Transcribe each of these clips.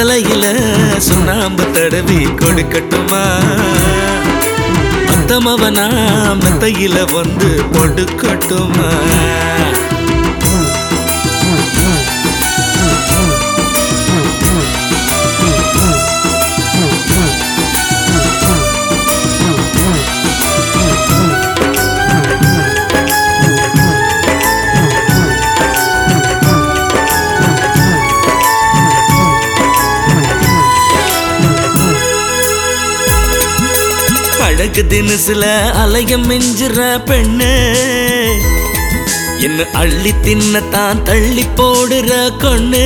வெத்தலையில சுண்ணாம்பு தடவி கொடுக்கட்டுமா மத்தமவனா மெத்தையில வந்து கொடுக்கட்டுமா அழகு தினசுல அலைய மிஞ்சுற பெண்ணு என்ன அள்ளி தின்னத்தான் தள்ளி போடுற கொண்ணு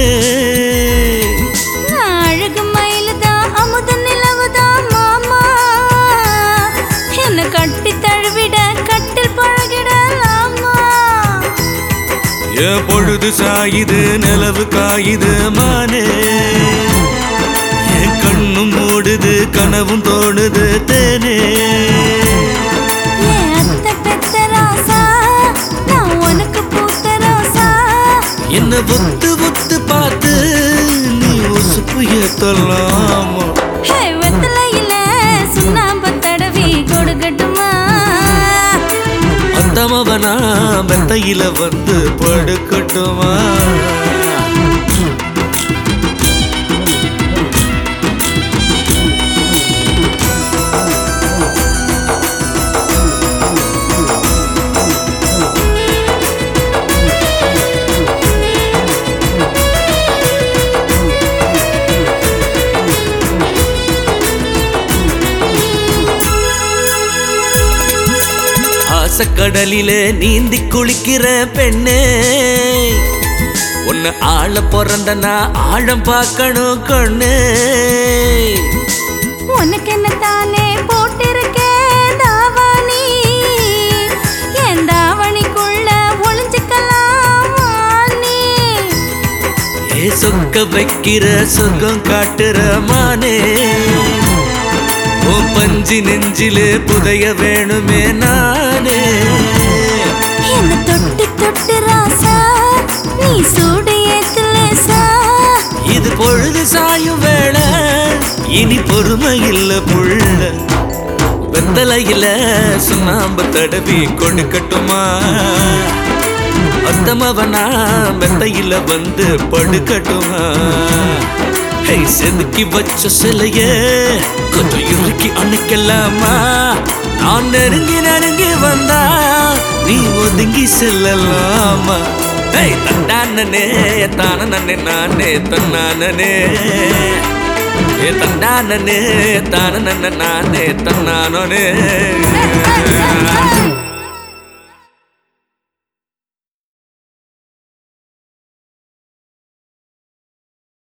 நான் அழகு மயிலுதான் அமுத நிலவுதான் மாமா என்ன கட்டி தழுவிட கட்டில் பழகிடலாமா என் பொழுது சாயுது நிலவு காயுது மானே என் கண்ணும் மூடுது கனவும் தோணுது தேனே என் அத்தை பெத்த ராசா நான் உனக்கு பூத்த ரோசா என்ன ஒத்து ஒத்து பார்த்து நீ உசுப்பு ஏத்தலாமா ஹே வெத்தலையில சுண்ணாம்பு தடவி கொடுக்கட்டுமா அந்தமவனா மெத்தையில வந்து படுக்கட்டுமா ஆசக்கடலிலே நீந்தி குளிக்கிற பெண்ணே உன்னை ஆள பிறந்தனா ஆழம் பார்க்கணும் கண்ணு உனக்கு என்ன தானே போட்டிருக்கேன் தாவணி என் தாவணிக்குள்ள ஒளிஞ்சுக்கலாமா நீ ஏ சொக்க வைக்கிற சொக்கம் காட்டுற மானே ஓ பஞ்சு நெஞ்சிலே புதைய வேணுமே நானே என்ன தொட்டு தொட்டு ராசா நீ சூடு ஏத்துலேசா இது பொழுது சாயும் வேளை இனி பொறுமை இல்ல புள்ள வெத்தலையில சுண்ணாம்பு தடவி கொடுக்கட்டுமா அத்தமவனா மெத்தையில வந்து படுக்கட்டுமா ஹே செதுக்கி வச்ச சிலைய கொஞ்சம் இறுக்கி அணைக்கலாமா நான் நெருங்கி நெருங்கி வந்தா நீ ஒதுங்கி செல்லலாமா ஹே தண்டானனே தான நன்னே நானே தன்னானனே ஏ தண்டானனே தான நன்ன நானே தன்னானே